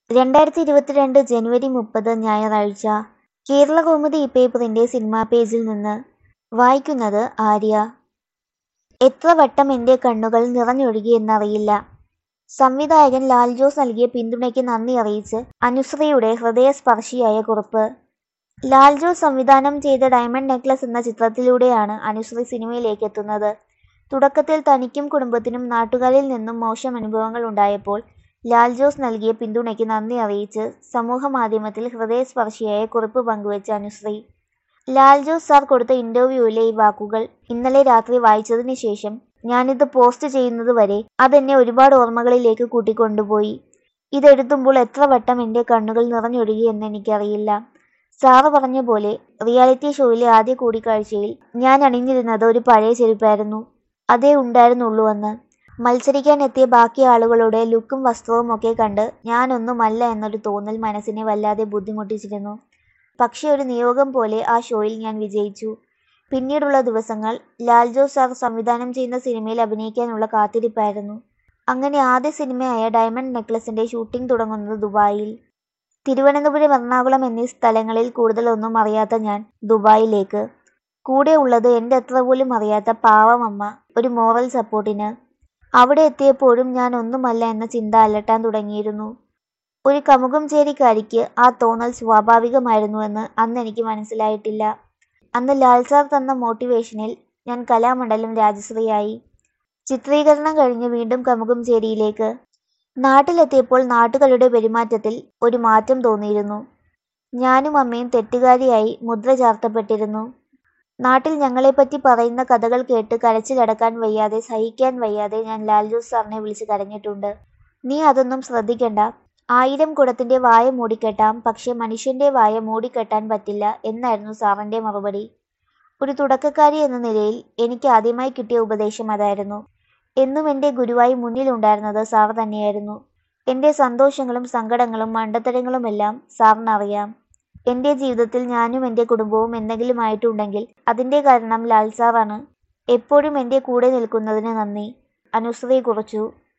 രണ്ടായിരത്തി ഇരുപത്തിരണ്ട് ജനുവരി മുപ്പത് ഞായറാഴ്ച കേരളകൗമുദി പേപ്പറിന്റെ സിനിമാ പേജിൽ നിന്ന് വായിക്കുന്നത് ആര്യ എത്ര വട്ടം എന്റെ കണ്ണുകൾ നിറഞ്ഞൊഴുകിയെന്നറിയില്ല സംവിധായകൻ ലാൽ ജോസ് നൽകിയ പിന്തുണയ്ക്ക് നന്ദി അറിയിച്ച് അനുശ്രീയുടെ ഹൃദയസ്പർശിയായ കുറിപ്പ് ലാൽ ജോസ് സംവിധാനം ചെയ്ത ഡയമണ്ട് നെക്ലസ് എന്ന ചിത്രത്തിലൂടെയാണ് അനുശ്രീ സിനിമയിലേക്ക് എത്തുന്നത് തുടക്കത്തിൽ തനിക്കും കുടുംബത്തിനും നാട്ടുകാരിൽ നിന്നും മോശം അനുഭവങ്ങൾ ഉണ്ടായപ്പോൾ ലാൽ ജോസ് നൽകിയ പിന്തുണയ്ക്ക് നന്ദി അറിയിച്ച് സമൂഹമാധ്യമത്തിൽ ഹൃദയസ്പർശിയായ കുറിപ്പ് പങ്കുവച്ച അനുശ്രീ ലാൽ ജോസ് സാർ കൊടുത്ത ഇന്റർവ്യൂവിലെ ഈ വാക്കുകൾ ഇന്നലെ രാത്രി വായിച്ചതിന് ശേഷം ഞാനിത് പോസ്റ്റ് ചെയ്യുന്നത് വരെ അതെന്നെ ഒരുപാട് ഓർമ്മകളിലേക്ക് കൂട്ടിക്കൊണ്ടുപോയി ഇതെഴുതുമ്പോൾ എത്ര വട്ടം എൻ്റെ കണ്ണുകൾ നിറഞ്ഞൊഴുകി എന്ന് എനിക്കറിയില്ല സാറ് പറഞ്ഞ പോലെ റിയാലിറ്റി ഷോയിലെ ആദ്യ കൂടിക്കാഴ്ചയിൽ ഞാൻ അണിഞ്ഞിരുന്നത് ഒരു പഴയ ചെരുപ്പായിരുന്നു അതേ ഉണ്ടായിരുന്നുള്ളൂ അന്ന് മത്സരിക്കാൻ എത്തിയ ബാക്കി ആളുകളുടെ ലുക്കും വസ്ത്രവും ഒക്കെ കണ്ട് ഞാനൊന്നുമല്ല എന്നൊരു തോന്നൽ മനസ്സിനെ വല്ലാതെ ബുദ്ധിമുട്ടിച്ചിരുന്നു പക്ഷേ ഒരു നിയോഗം പോലെ ആ ഷോയിൽ ഞാൻ വിജയിച്ചു പിന്നീടുള്ള ദിവസങ്ങൾ ലാൽ ജോസ് സാർ സംവിധാനം ചെയ്യുന്ന സിനിമയിൽ അഭിനയിക്കാനുള്ള കാത്തിരിപ്പായിരുന്നു അങ്ങനെ ആദ്യ സിനിമയായ ഡയമണ്ട് നെക്ലസിന്റെ ഷൂട്ടിംഗ് തുടങ്ങുന്നത് ദുബായിൽ തിരുവനന്തപുരം എറണാകുളം എന്നീ സ്ഥലങ്ങളിൽ കൂടുതലൊന്നും അറിയാത്ത ഞാൻ ദുബായിലേക്ക് കൂടെ ഉള്ളത് എൻ്റെ അത്ര പോലും അറിയാത്ത പാവം അമ്മ ഒരു മോറൽ സപ്പോർട്ടിന് അവിടെ എത്തിയപ്പോഴും ഞാൻ ഒന്നുമല്ല എന്ന ചിന്ത അലട്ടാൻ തുടങ്ങിയിരുന്നു ഒരു കമുകം ചേരിക്കാരിക്ക് ആ തോന്നൽ സ്വാഭാവികമായിരുന്നുവെന്ന് അന്ന് എനിക്ക് മനസ്സിലായിട്ടില്ല അന്ന് ലാൽ സാർ തന്ന മോട്ടിവേഷനിൽ ഞാൻ കലാമണ്ഡലം രാജശ്രീയായി ചിത്രീകരണം കഴിഞ്ഞ് വീണ്ടും കമുകം ചേരിയിലേക്ക് നാട്ടിലെത്തിയപ്പോൾ നാട്ടുകാരുടെ പെരുമാറ്റത്തിൽ ഒരു മാറ്റം തോന്നിയിരുന്നു ഞാനും അമ്മയും തെറ്റുകാരിയായി മുദ്ര ചാർത്തപ്പെട്ടിരുന്നു നാട്ടിൽ ഞങ്ങളെപ്പറ്റി പറയുന്ന കഥകൾ കേട്ട് കരച്ചിലടക്കാൻ വയ്യാതെ സഹിക്കാൻ വയ്യാതെ ഞാൻ ലാൽ ജോസ് സാറിനെ വിളിച്ച് കരഞ്ഞിട്ടുണ്ട് നീ അതൊന്നും ശ്രദ്ധിക്കണ്ട ആയിരം കുടത്തിന്റെ വായ മൂടിക്കെട്ടാം പക്ഷെ മനുഷ്യന്റെ വായ മൂടിക്കെട്ടാൻ പറ്റില്ല എന്നായിരുന്നു സാറിന്റെ മറുപടി ഒരു തുടക്കക്കാരി എന്ന നിലയിൽ എനിക്ക് ആദ്യമായി കിട്ടിയ ഉപദേശം അതായിരുന്നു എന്നും എൻ്റെ ഗുരുവായി മുന്നിലുണ്ടായിരുന്നത് സാർ തന്നെയായിരുന്നു എൻ്റെ സന്തോഷങ്ങളും സങ്കടങ്ങളും മണ്ടത്തരങ്ങളുമെല്ലാം സാറിനറിയാം എൻ്റെ ജീവിതത്തിൽ ഞാനും എൻ്റെ കുടുംബവും എന്തെങ്കിലും ആയിട്ടുണ്ടെങ്കിൽ അതിൻ്റെ കാരണം ലാൽ സാറാണ് എപ്പോഴും എൻ്റെ കൂടെ നിൽക്കുന്നതിന് നന്ദി അനുശ്രീ കുറിച്ചു